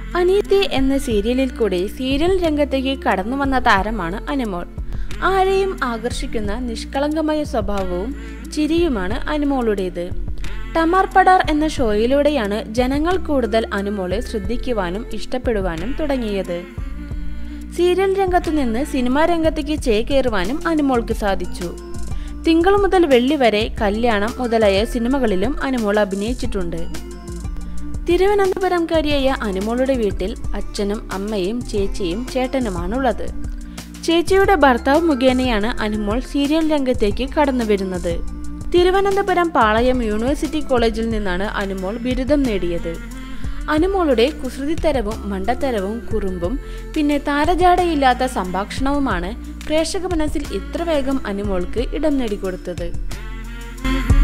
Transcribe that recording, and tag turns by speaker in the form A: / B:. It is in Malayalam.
A: അനീതി എന്ന സീരിയലിൽ കൂടി സീരിയൽ രംഗത്തേക്ക് കടന്നു വന്ന താരമാണ് അനുമോൾ ആരെയും ആകർഷിക്കുന്ന നിഷ്കളങ്കമായ സ്വഭാവവും ചിരിയുമാണ് അനുമോളുടേത് ടമാർ പടാർ എന്ന ഷോയിലൂടെയാണ് ജനങ്ങൾ കൂടുതൽ അനുമോളെ ശ്രദ്ധിക്കുവാനും ഇഷ്ടപ്പെടുവാനും തുടങ്ങിയത് സീരിയൽ രംഗത്തു നിന്ന് സിനിമാ രംഗത്തേക്ക് ചേക്കേറുവാനും അനുമോൾക്ക് സാധിച്ചു തിങ്കൾ മുതൽ വെള്ളി വരെ കല്യാണം മുതലായ സിനിമകളിലും അനുമോൾ അഭിനയിച്ചിട്ടുണ്ട് തിരുവനന്തപുരംകാരിയായ അനുമോളുടെ വീട്ടിൽ അച്ഛനും അമ്മയും ചേച്ചിയും ചേട്ടനുമാണുള്ളത് ചേച്ചിയുടെ ഭർത്താവ് മുഖേനയാണ് അനുമോൾ സീരിയൽ രംഗത്തേക്ക് കടന്നു വരുന്നത് തിരുവനന്തപുരം പാളയം യൂണിവേഴ്സിറ്റി കോളേജിൽ നിന്നാണ് അനുമോൾ ബിരുദം നേടിയത് അനുമോളുടെ കുസൃതിത്തരവും മണ്ടത്തരവും കുറുമ്പും പിന്നെ താരജാടയില്ലാത്ത സംഭാഷണവുമാണ് പ്രേക്ഷക മനസ്സിൽ ഇത്ര വേഗം അനുമോൾക്ക് ഇടം നേടിക്കൊടുത്തത്